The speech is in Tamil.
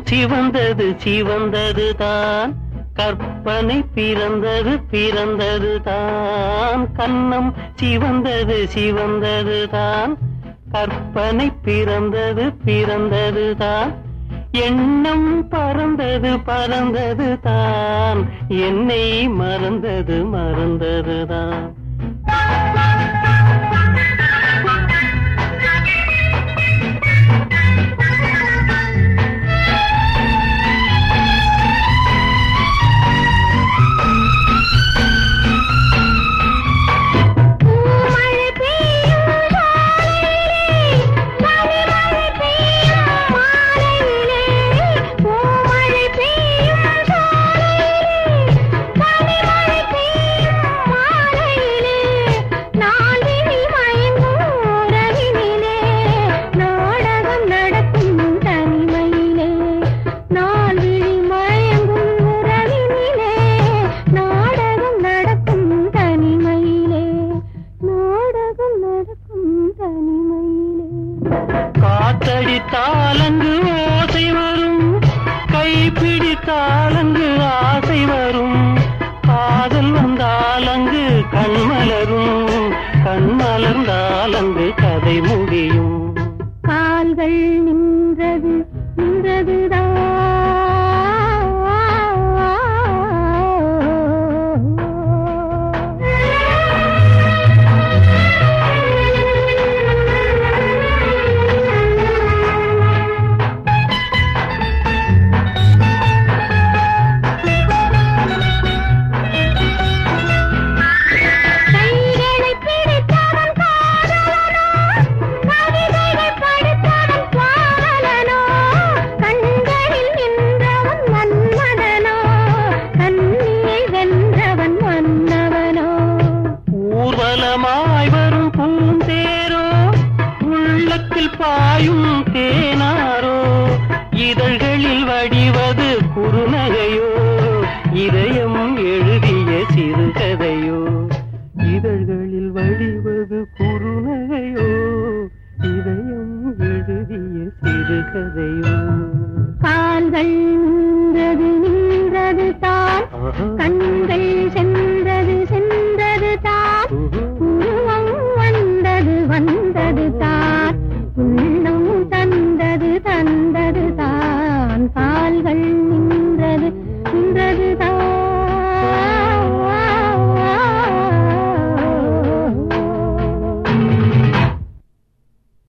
சிவந்தது சிவந்தது தான் கற்பனை பிறந்தது பிறந்தது தான் கன்னம் சிவந்தது சிவந்தது தான் கற்பனை பிறந்தது பிறந்தது தான் எண்ணம் பறந்தது பறந்தது தான் என்னை மறந்தது மறந்தது தான் பூமழை பெய்யும் சாலையிலே பனிமழை பெய்யும் மாலையிலே பூமழை பெய்யும் சாலையிலே பனிமழை பெய்யும் மாலையிலே நாளினி மயங்கும் உறவினிலே நாடகம் நடக்கும் தனிமையிலே நாள்விழி மயங்கும் உறவினிலே நாடகம் நடக்கும் தனிமையிலே நாடகம் நடக்கும் தனிமையிலே காத்தடித்தால் அங்கு ஓசை வரும் கைப்பிடித்தால் அங்கு ஆசை வரும் காதல் வந்தால் அங்கு கண்மலரும் கண்மலர்ந்தால் அங்கு கதை முடியும் கால்கள் நின்றது நின்றதுதான் கைகளை பிடித்தவன் காதலனோ கவிதைகள் படித்தவன் பாவலனோ கண்களில் நின்றவன் மன்மதனோ கண்ணியை வென்றவன் மன்னவனோ ஊர்வலமாய் வரும் பூந்தேரோ உள்ளத்தில் பாயும் தேனாரோ இதழ்களில் வடிவது குறுநகையோ இதயம் எழுதிய சிறுகதையோ இதழ்களில் வடிவது குறுநகையோ இதயம் எழுதிய சிறுகதையோ கால்கள் நின்றது நின்றது தான் ஆஹா. கண்கள் சென்ற